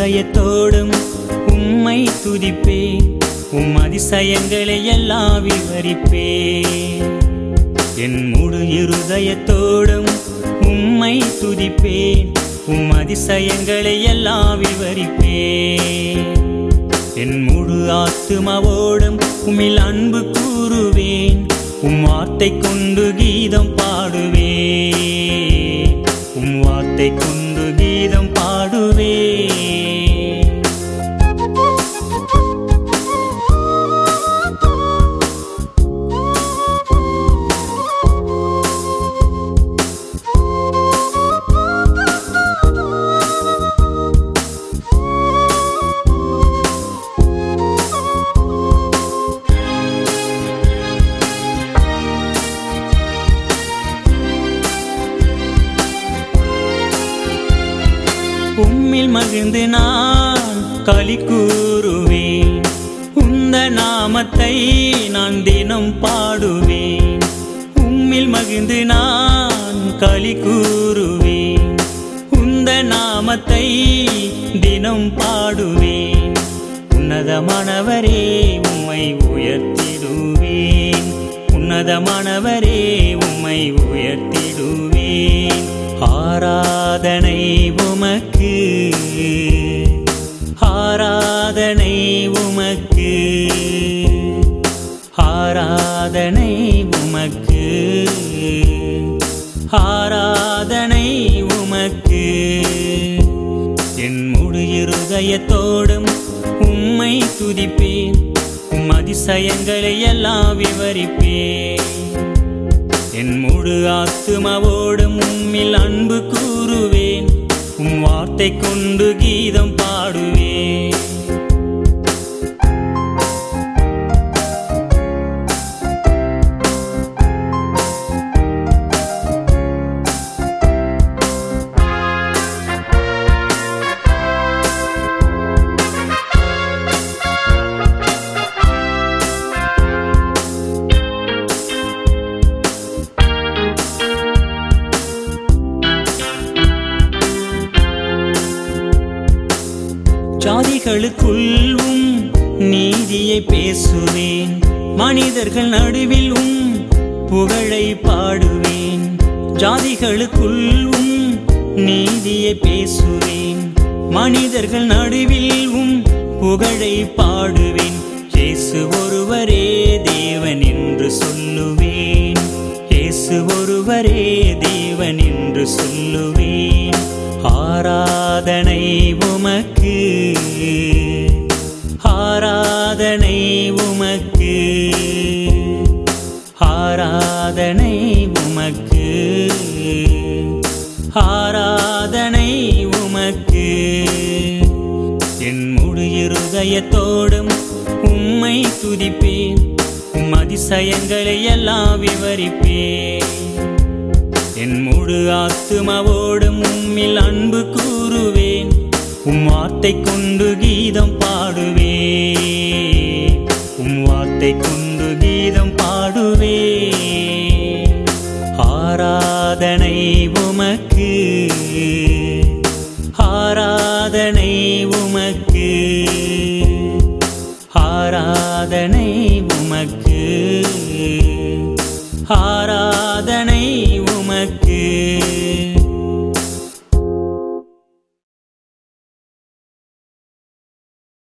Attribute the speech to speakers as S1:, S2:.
S1: இருதயத்தோடும் உம்மை துதிப்பேன் உம் அதிசயங்களை எல்லாம் விவரிப்பேன் என் முழு இருதயத்தோடும் உம்மை துதிப்பேன் உம் அதிசயங்களை எல்லாம் விவரிப்பேன் என் முழு ஆத்துமாவோடும் உம்மில் அன்பு கூறுவேன் உம் வார்த்தை கொண்டு கீதம் பாடுவேன் உம் வார்த்தை கொண்டு கீதம் பாடுவேன் உம்மில் மகிழ்ந்து நான் களி கூறுவேன் உந்த நாமத்தை நான் தினம் பாடுவேன் உம்மில் மகிழ்ந்து நான் களி கூறுவேன் உந்த நாமத்தை தினம் பாடுவேன் உன்னதமானவரே உம்மை உயர்த்திடுவேன் உன்னதமானவரே உம்மை உயர்த்திடுவேன் ஆராதனை உமக்கு ஆராதனை உமக்கு ஆராதனை உமக்கு ஆராதனை உமக்கு என் முழு இருதயத்தோடும் உம்மை துதிப்பேன் உம் அதிசயங்களை எல்லாம் விவரிப்பேன் என் முழு ஆத்துமாவோடும் உம்மில் அன்பு கூறுவேன் உம் வார்த்தை கொண்டு கீதம் பாடுவேன் ஜாதிகளுக்குள்ளும் நீதியை பேசுவேன் மனிதர்கள் நடுவில் உம் புகழை பாடுவேன் ஜாதிகளுக்குள்ளும் நீதியை பேசுவேன் மனிதர்கள் நடுவில் உம் புகழை பாடுவேன் இயேசு ஒருவரே தேவன் என்று சொல்லுவேன் இயேசு ஒருவரே தேவன் என்று சொல்லுவேன் ஆராதனை உமக்கு ஆராதனை உமக்கு ஆராதனை உமக்கு ஆராதனை உமக்கு என் முழு இருதயத்தோடும் உம்மை துதிப்பேன் உம் அதிசயங்களை எல்லாம் விவரிப்பேன் என் முழு ஆத்துமாவோடும் உம்மில் அன்பு கூறுவேன் உம் வார்த்தை கொண்டு கீதம் பாடுவேன் உம் வார்த்தை கொண்டு கீதம் பாடுவேன் ஆராதனை உமக்கு ஆராதனை உமக்கு